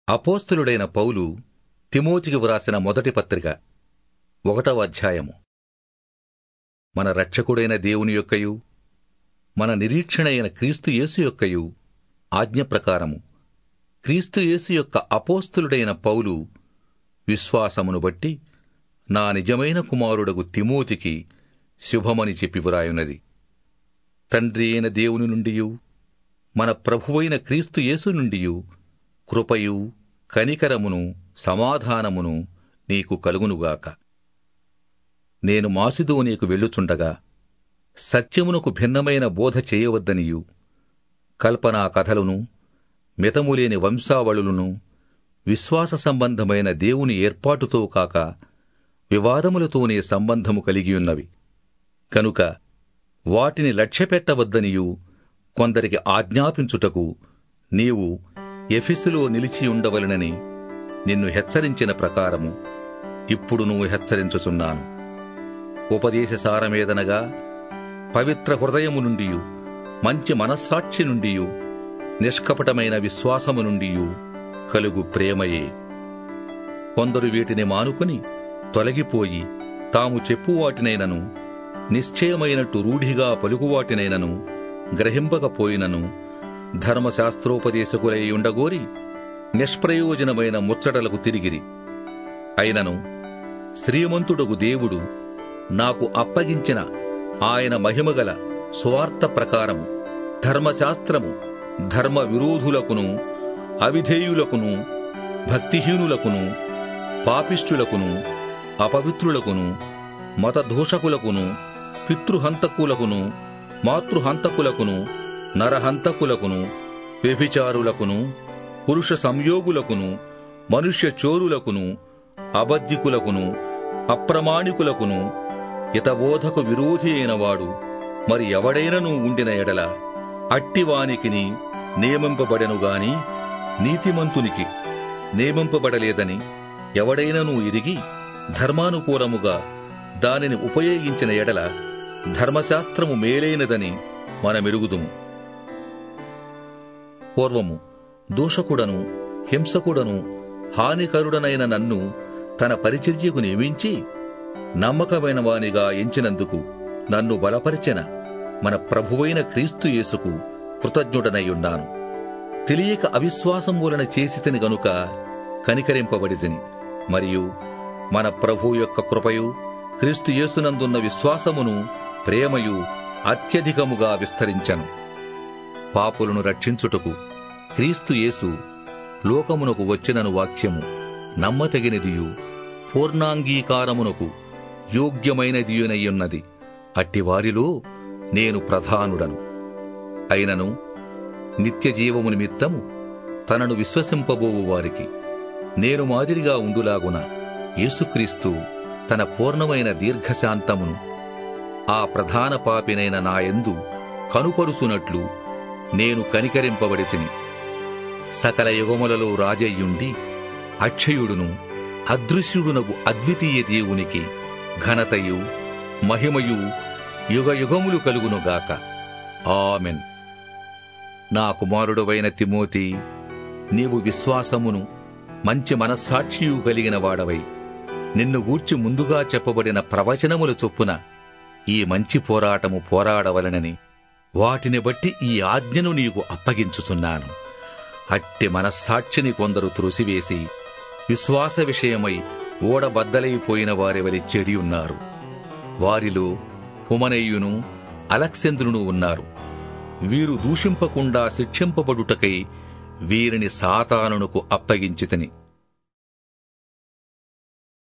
అపోస్తలుడైన పౌలు తిమోతికి వ్రాసిన మొదటి పత్రిక ఒకటవ అధ్యాయము మన రక్షకుడైన దేవుని యొక్కయు మన నిరీక్షణ అయిన క్రీస్తు యేసు యొక్కయు ఆజ్ఞ ప్రకారము క్రీస్తు యేసు యొక్క అపోస్తలుడైన పౌలు విశ్వాసమును బట్టి నా నిజమైన కుమారుడగు తిమోతికి శుభమని చెప్పి వ్రాయున్నది తండ్రి అయిన దేవుని నుండియు మన ప్రభువైన క్రీస్తు యేసు నుండియు కృపయు కనికరమును సమాధానమును నీకు కలుగునుగాక నేను మాసిదోనీకు వెళ్ళుచుండగా సత్యమునకు భిన్నమైన బోధ చేయవద్దనియు కల్పనా కథలను మితములేని వంశావళులను విశ్వాస సంబంధమైన దేవుని ఏర్పాటుతో కాక వివాదములతోనే సంబంధము కలిగియున్నవి కనుక వాటిని లక్ష్యపెట్టవద్దనియు కొందరికి ఆజ్ఞాపించుటకు నీవు ఎఫెసులో నిలిచి ఉండవలనని నిన్ను హెచ్చరించిన ప్రకారము ఇప్పుడు నువ్వు హెచ్చరించుచున్నాను ఉపదేశ సారమేదనగా పవిత్ర హృదయము నుండియు మంచి మనస్సాక్షి నుండియు నిష్కపటమైన విశ్వాసము నుండియు కలుగు ప్రేమయే కొందరు వీటిని మానుకొని తొలగిపోయి తాము చెప్పువాటినైనను నిశ్చయమైనట్టు రూఢిగా పలుకువాటినైనను గ్రహింపకపోయినను ధర్మశాస్త్రోపదేశకులై ఉండగోరి నిష్ప్రయోజనమైన ముచ్చటలకు తిరిగిరి అయినను శ్రీమంతుడగు దేవుడు నాకు అప్పగించిన ఆయన మహిమగల స్వార్థ ప్రకారము ధర్మశాస్త్రము ధర్మ విరోధులకును అవిధేయులకును భక్తిహీనులకును పాపిష్టులకును అపవిత్రులకును మతదూషకులకును పితృహంతకులకును మాతృహంతకులకును నరహంతకులకును వ్యభిచారులకును పురుష సంయోగులకును మనుష్య చోరులకును అబద్ధికులకును అప్రమాణికులకును హితబోధకు విరోధి అయిన వాడు మరి ఎవడైనను ఉండిన ఎడల అట్టివానికిని నియమింపబడెను గాని నీతిమంతునికి నియమింపబడలేదని ఎవడైనను ఇరిగి ధర్మానుకూలముగా దానిని ఉపయోగించిన ఎడల ధర్మశాస్త్రము మేలైనదని మనమెరుగుదుము పూర్వము దూషకుడను హింసకుడను హానికరుడనైన నన్ను తన పరిచర్యకు నియమించి నమ్మకమైన వానిగా ఎంచినందుకు నన్ను బలపరిచిన మన ప్రభువైన క్రీస్తు యేసుకు కృతజ్ఞుడనయ్యున్నాను తెలియక అవిశ్వాసం వలన చేసితిని గనుక కనికరింపబడితిని మరియు మన ప్రభు యొక్క కృపయు క్రీస్తు యేసునందున్న విశ్వాసమును ప్రేమయు అత్యధికముగా విస్తరించను పాపులను రక్షించుటకు క్రీస్తు యేసు లోకమునకు వచ్చినను వాక్యము నమ్మతగినదియు పూర్ణాంగీకారమునకు యోగ్యమైనదియునయ్యున్నది అట్టివారిలో నేను ప్రధానుడను అయినను నిత్యజీవము నిమిత్తము తనను విశ్వసింపబోవు వారికి నేను మాదిరిగా ఉండులాగున యేసుక్రీస్తు తన పూర్ణమైన దీర్ఘశాంతమును ఆ ప్రధాన పాపినైన నాయందు కనుపరుచునట్లు నేను కనికరింపబడి తిని సకల యుగములలో రాజయ్యుండి అక్షయుడును అదృశ్యుడునగు అద్వితీయ దేవునికి ఘనతయు మహిమయు యుగయుగములు కలుగునుగాక ఆమెన్ నా కుమారుడువైన తిమోతి నీవు విశ్వాసమును మంచి మనస్సాక్షియు కలిగిన వాడవై నిన్ను గూర్చి ముందుగా చెప్పబడిన ప్రవచనముల చొప్పున ఈ మంచి పోరాటము పోరాడవలనని వాటిని బట్టి ఈ ఆజ్ఞను నీకు అప్పగించుచున్నాను అట్టి మనస్సాక్షిని కొందరు త్రోసివేసి విశ్వాస విషయమై ఓడబద్దలైపోయిన వారి వలి చెడి ఉన్నారు వారిలో హుమనయ్యును అలక్సెంద్రును ఉన్నారు వీరు దూషింపకుండా శిక్షింపబడుటకై వీరిని సాతానునకు అప్పగించితిని